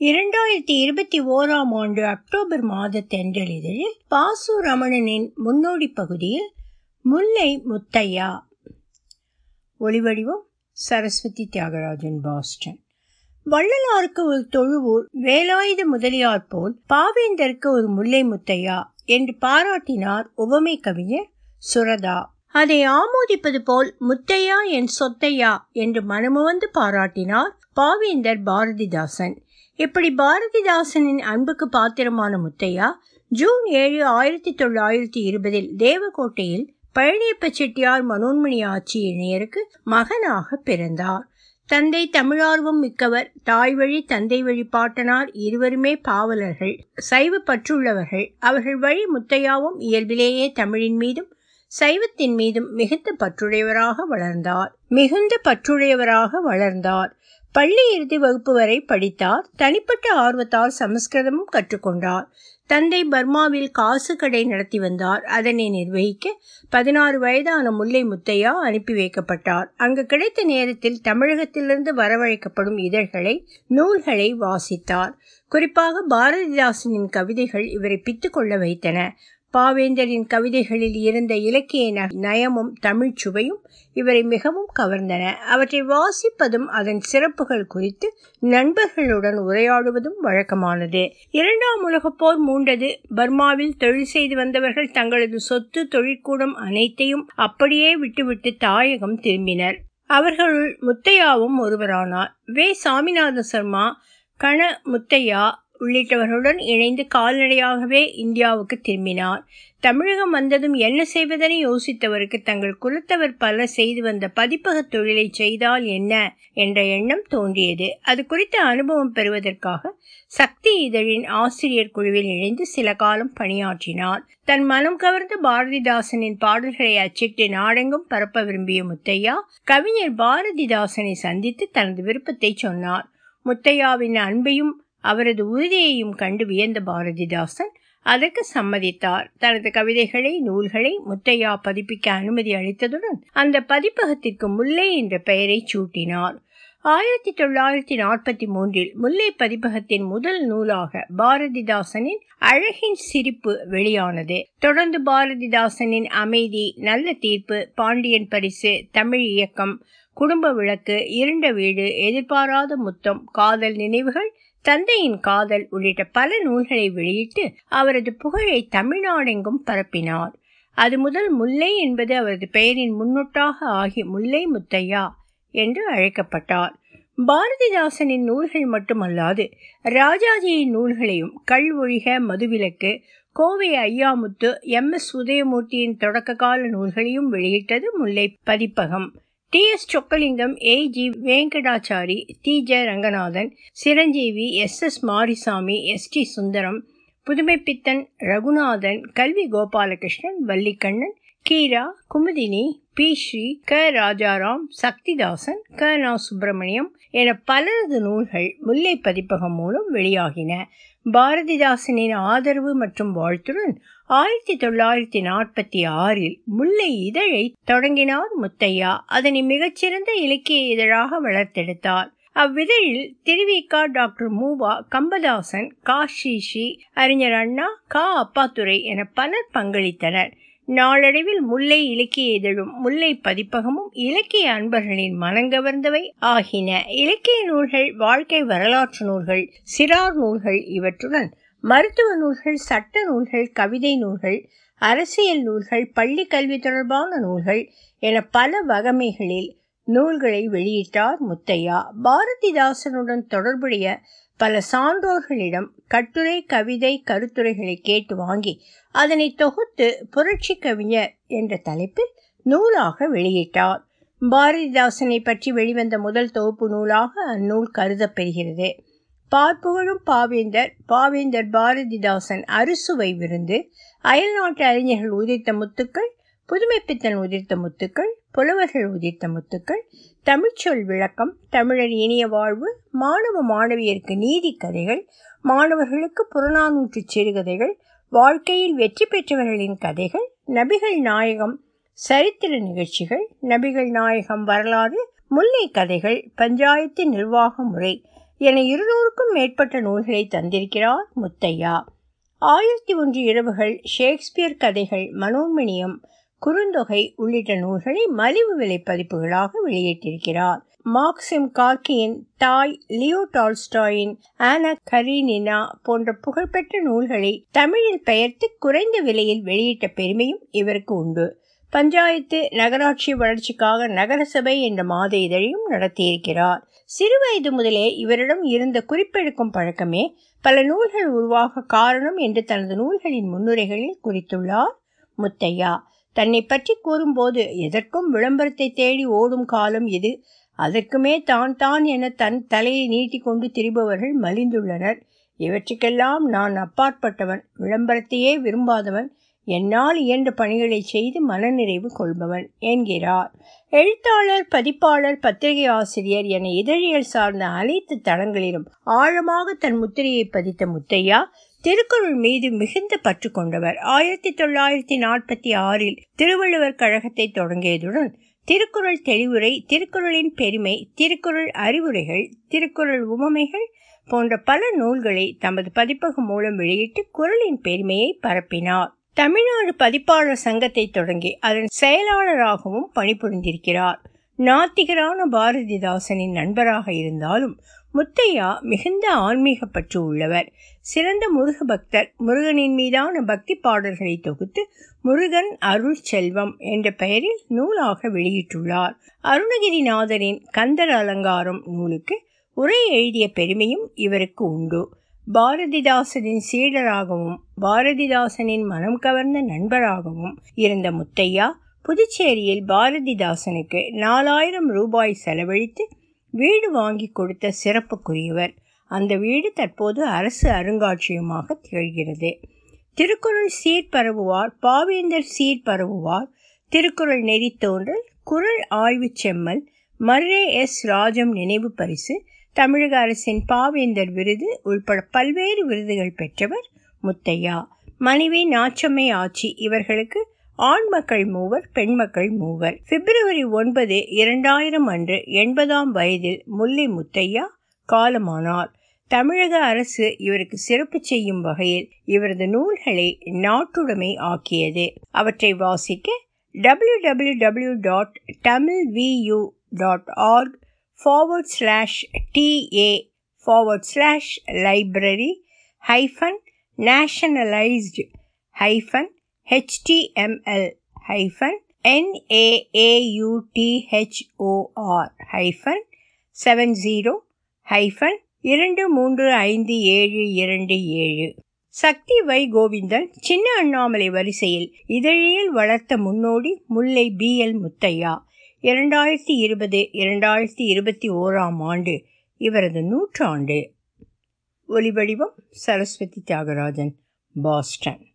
இரண்டாயிரத்தி இருபத்தி ஓராம் ஆண்டு அக்டோபர் மாத தென்றலிதழில் பாசு ரமணனின் முன்னோடி பகுதியில் முல்லை முத்தையா ஒளிவடிவம் சரஸ்வதி தியாகராஜன் பாஸ்டன் வள்ளலாருக்கு ஒரு தொழுவூர் வேலாயுத முதலியார் போல் பாவேந்தருக்கு ஒரு முல்லை முத்தையா என்று பாராட்டினார் உவமை கவிஞர் சுரதா அதை ஆமோதிப்பது போல் முத்தையா என் சொத்தையா என்று மனமுவந்து பாராட்டினார் பாவேந்தர் பாரதிதாசன் இப்படி பாரதிதாசனின் அன்புக்கு பாத்திரமான முத்தையா ஜூன் ஏழு ஆயிரத்தி தொள்ளாயிரத்தி இருபதில் தேவகோட்டையில் பழனியப்ப செட்டியார் மனோன்மணி ஆட்சி இணையருக்கு மகனாக பிறந்தார் தந்தை தமிழார்வம் மிக்கவர் தாய் வழி தந்தை வழி பாட்டனார் இருவருமே பாவலர்கள் சைவ பற்றுள்ளவர்கள் அவர்கள் வழி முத்தையாவும் இயல்பிலேயே தமிழின் மீதும் சைவத்தின் மீதும் மிகுந்த பற்றுடையவராக வளர்ந்தார் மிகுந்த பற்றுடையவராக வளர்ந்தார் பள்ளி இறுதி வகுப்பு வரை படித்தார் தனிப்பட்ட ஆர்வத்தால் சமஸ்கிருதமும் கற்றுக்கொண்டார் தந்தை பர்மாவில் காசு கடை நடத்தி வந்தார் அதனை நிர்வகிக்க பதினாறு வயதான முல்லை முத்தையா அனுப்பி வைக்கப்பட்டார் அங்கு கிடைத்த நேரத்தில் தமிழகத்திலிருந்து வரவழைக்கப்படும் இதழ்களை நூல்களை வாசித்தார் குறிப்பாக பாரதிதாசனின் கவிதைகள் இவரை பித்துக்கொள்ள வைத்தன பாவேந்தரின் கவிதைகளில் இருந்த இலக்கிய நயமும் தமிழ் சுவையும் இவரை மிகவும் கவர்ந்தன அவற்றை வாசிப்பதும் அதன் சிறப்புகள் குறித்து நண்பர்களுடன் உரையாடுவதும் வழக்கமானது இரண்டாம் உலகப் போர் மூண்டது பர்மாவில் தொழில் செய்து வந்தவர்கள் தங்களது சொத்து தொழிற்கூடம் அனைத்தையும் அப்படியே விட்டுவிட்டு தாயகம் திரும்பினர் அவர்களுள் முத்தையாவும் ஒருவரானார் வே சாமிநாத சர்மா கண முத்தையா உள்ளிட்டவர்களுடன் இணைந்து கால்நடையாகவே இந்தியாவுக்கு திரும்பினார் தமிழகம் வந்ததும் என்ன செய்வதென யோசித்தவருக்கு தங்கள் குலத்தவர் பல செய்து வந்த பதிப்பக தொழிலை செய்தால் என்ன என்ற எண்ணம் தோன்றியது அது குறித்த அனுபவம் பெறுவதற்காக சக்தி இதழின் ஆசிரியர் குழுவில் இணைந்து சில காலம் பணியாற்றினார் தன் மனம் கவர்ந்த பாரதிதாசனின் பாடல்களை அச்சிட்டு நாடெங்கும் பரப்ப விரும்பிய முத்தையா கவிஞர் பாரதிதாசனை சந்தித்து தனது விருப்பத்தை சொன்னார் முத்தையாவின் அன்பையும் அவரது உறுதியையும் கண்டு வியந்த பாரதிதாசன் அதற்கு சம்மதித்தார் தனது கவிதைகளை நூல்களை முத்தையா பதிப்பிக்க அனுமதி அளித்ததுடன் அந்த பதிப்பகத்திற்கு முல்லை என்ற பெயரை சூட்டினார் ஆயிரத்தி தொள்ளாயிரத்தி நாற்பத்தி மூன்றில் முல்லை பதிப்பகத்தின் முதல் நூலாக பாரதிதாசனின் அழகின் சிரிப்பு வெளியானது தொடர்ந்து பாரதிதாசனின் அமைதி நல்ல தீர்ப்பு பாண்டியன் பரிசு தமிழ் இயக்கம் குடும்ப விளக்கு இருண்ட வீடு எதிர்பாராத முத்தம் காதல் நினைவுகள் தந்தையின் காதல் உள்ளிட்ட பல நூல்களை வெளியிட்டு அவரது புகழை தமிழ்நாடெங்கும் பரப்பினார் அது முதல் முல்லை என்பது அவரது பெயரின் முன்னொட்டாக ஆகி முல்லை முத்தையா என்று அழைக்கப்பட்டார் பாரதிதாசனின் நூல்கள் மட்டுமல்லாது ராஜாஜியின் நூல்களையும் கள் ஒழிக மதுவிலக்கு கோவை ஐயாமுத்து எம் எஸ் உதயமூர்த்தியின் தொடக்க கால நூல்களையும் வெளியிட்டது முல்லை பதிப்பகம் T S Chokkalingam A G Venkatachari T J Ranganathan Chiranjeevi S S Marisamy S T Sundaram Pudhumaipithan Ragunathan Kalvi Gopalakrishnan Vallikannan Keera Kumudini P Sri க ராஜாராம் சக்திதாசன் க நா சுப்பிரமணியம் என பலரது நூல்கள் முல்லை பதிப்பகம் மூலம் வெளியாகின பாரதிதாசனின் ஆதரவு மற்றும் வாழ்த்துடன் ஆயிரத்தி தொள்ளாயிரத்தி நாற்பத்தி ஆறில் முல்லை இதழை தொடங்கினார் முத்தையா அதனை மிகச்சிறந்த இலக்கிய இதழாக வளர்த்தெடுத்தார் அவ்விதழில் திருவிக்கா டாக்டர் மூவா கம்பதாசன் கா ஸ்ரீஸ்ரீ அறிஞர் அண்ணா கா அப்பாத்துரை என பலர் பங்களித்தனர் நாளடைவில் முல்லை இலக்கிய இதழும் முல்லை பதிப்பகமும் இலக்கிய அன்பர்களின் மனங்கவர்ந்தவை ஆகின இலக்கிய நூல்கள் வாழ்க்கை வரலாற்று நூல்கள் சிறார் நூல்கள் இவற்றுடன் மருத்துவ நூல்கள் சட்ட நூல்கள் கவிதை நூல்கள் அரசியல் நூல்கள் பள்ளி கல்வி தொடர்பான நூல்கள் என பல வகமைகளில் நூல்களை வெளியிட்டார் முத்தையா பாரதிதாசனுடன் தொடர்புடைய பல சான்றோர்களிடம் கட்டுரை கவிதை கருத்துரைகளை கேட்டு வாங்கி அதனை தொகுத்து புரட்சி கவிஞர் என்ற தலைப்பில் நூலாக வெளியிட்டார் பாரதிதாசனை பற்றி வெளிவந்த முதல் தொகுப்பு நூலாக அந்நூல் கருதப்பெறுகிறது பார்ப்புகழும் பாவேந்தர் பாவேந்தர் பாரதிதாசன் அறுசுவை விருந்து அயல்நாட்டு அறிஞர்கள் உதிர்த்த முத்துக்கள் புதுமைப்பித்தன் உதிர்த்த முத்துக்கள் புலவர்கள் உதிர்த்த முத்துக்கள் தமிழ்ச்சொல் விளக்கம் தமிழர் இனிய வாழ்வு மாணவ மாணவியருக்கு நீதி கதைகள் மாணவர்களுக்கு புறநானூற்று சிறுகதைகள் வாழ்க்கையில் வெற்றி பெற்றவர்களின் கதைகள் நபிகள் நாயகம் சரித்திர நிகழ்ச்சிகள் நபிகள் நாயகம் வரலாறு முல்லை கதைகள் பஞ்சாயத்து நிர்வாக முறை என இருநூறுக்கும் மேற்பட்ட நூல்களை தந்திருக்கிறார் முத்தையா ஆயிரத்தி ஒன்று இரவுகள் ஷேக்ஸ்பியர் கதைகள் மனோன்மணியம் குறுந்தொகை உள்ளிட்ட நூல்களை மலிவு விலை பதிப்புகளாக வெளியிட்டிருக்கிறார் மார்க்சிம் கார்கியின் தாய் லியோ டால்ஸ்டாயின் ஆனா கரீனினா போன்ற புகழ்பெற்ற நூல்களை தமிழில் பெயர்த்து குறைந்த விலையில் வெளியிட்ட பெருமையும் இவருக்கு உண்டு பஞ்சாயத்து நகராட்சி வளர்ச்சிக்காக நகரசபை என்ற மாத இதழையும் நடத்தியிருக்கிறார் சிறுவயது முதலே இவரிடம் இருந்த குறிப்பெடுக்கும் பழக்கமே பல நூல்கள் உருவாக காரணம் என்று தனது நூல்களின் முன்னுரைகளில் குறித்துள்ளார் முத்தையா தன்னை பற்றி கூறும்போது எதற்கும் விளம்பரத்தை தேடி ஓடும் காலம் இது அதற்குமே தான் தான் என தன் தலையை நீட்டிக்கொண்டு திரிபவர்கள் மலிந்துள்ளனர் இவற்றுக்கெல்லாம் நான் அப்பாற்பட்டவன் விளம்பரத்தையே விரும்பாதவன் என்னால் இயன்ற பணிகளை செய்து மனநிறைவு கொள்பவன் என்கிறார் எழுத்தாளர் பதிப்பாளர் பத்திரிகை ஆசிரியர் என இதழியல் சார்ந்த அனைத்து தளங்களிலும் ஆழமாக தன் முத்திரையை பதித்த முத்தையா திருக்குறள் மீது மிகுந்த பற்று கொண்டவர் ஆயிரத்தி தொள்ளாயிரத்தி நாற்பத்தி ஆறில் திருவள்ளுவர் கழகத்தை தொடங்கியதுடன் திருக்குறள் தெளிவுரை திருக்குறளின் பெருமை திருக்குறள் அறிவுரைகள் திருக்குறள் உவமைகள் போன்ற பல நூல்களை தமது பதிப்பகம் மூலம் வெளியிட்டு குரலின் பெருமையை பரப்பினார் தமிழ்நாடு பதிப்பாளர் சங்கத்தை தொடங்கி அதன் செயலாளராகவும் பணிபுரிந்திருக்கிறார் நாத்திகரான பாரதிதாசனின் நண்பராக இருந்தாலும் முத்தையா மிகுந்த ஆன்மீக பற்று உள்ளவர் சிறந்த முருக பக்தர் முருகனின் மீதான பக்தி பாடல்களை தொகுத்து முருகன் அருள் செல்வம் என்ற பெயரில் நூலாக வெளியிட்டுள்ளார் அருணகிரிநாதரின் கந்தர் அலங்காரம் நூலுக்கு உரை எழுதிய பெருமையும் இவருக்கு உண்டு பாரதிதாசனின் சீடராகவும் பாரதிதாசனின் மனம் கவர்ந்த நண்பராகவும் இருந்த முத்தையா புதுச்சேரியில் பாரதிதாசனுக்கு நாலாயிரம் ரூபாய் செலவழித்து வீடு வாங்கி கொடுத்த சிறப்புக்குரியவர் அந்த வீடு தற்போது அரசு அருங்காட்சியகமாக திகழ்கிறது திருக்குறள் சீர்பரவுவார் பாவேந்தர் சீர்பரவுவார் திருக்குறள் நெறி தோன்றல் குரல் ஆய்வு செம்மல் மர்ரே எஸ் ராஜம் நினைவு பரிசு தமிழக அரசின் பாவேந்தர் விருது உள்பட பல்வேறு விருதுகள் பெற்றவர் முத்தையா மனைவி நாச்சம்மை ஆட்சி இவர்களுக்கு ஆண் மக்கள் மூவர் பெண் மக்கள் மூவர் பிப்ரவரி ஒன்பது இரண்டாயிரம் அன்று எண்பதாம் வயதில் முல்லை முத்தையா காலமானார் தமிழக அரசு இவருக்கு சிறப்பு செய்யும் வகையில் இவரது நூல்களை நாட்டுடைமை ஆக்கியது அவற்றை வாசிக்க W W W dot Tamil view dot org forward slash TA forward slash library hyphen nationalized hyphen HTML hyphen NAAUTHOR hyphen 70 hyphen இரண்டு மூன்று ஐந்து ஏழு இரண்டு ஏழு சக்தி வை கோவிந்தன் சின்ன அண்ணாமலை வரிசையில் இதழியல் வளர்த்த முன்னோடி முல்லை பி எல் முத்தையா இரண்டாயிரத்தி இருபது இரண்டாயிரத்தி இருபத்தி ஓராம் ஆண்டு இவரது நூற்றாண்டு ஒலிவடிவம் சரஸ்வதி தியாகராஜன் பாஸ்டன்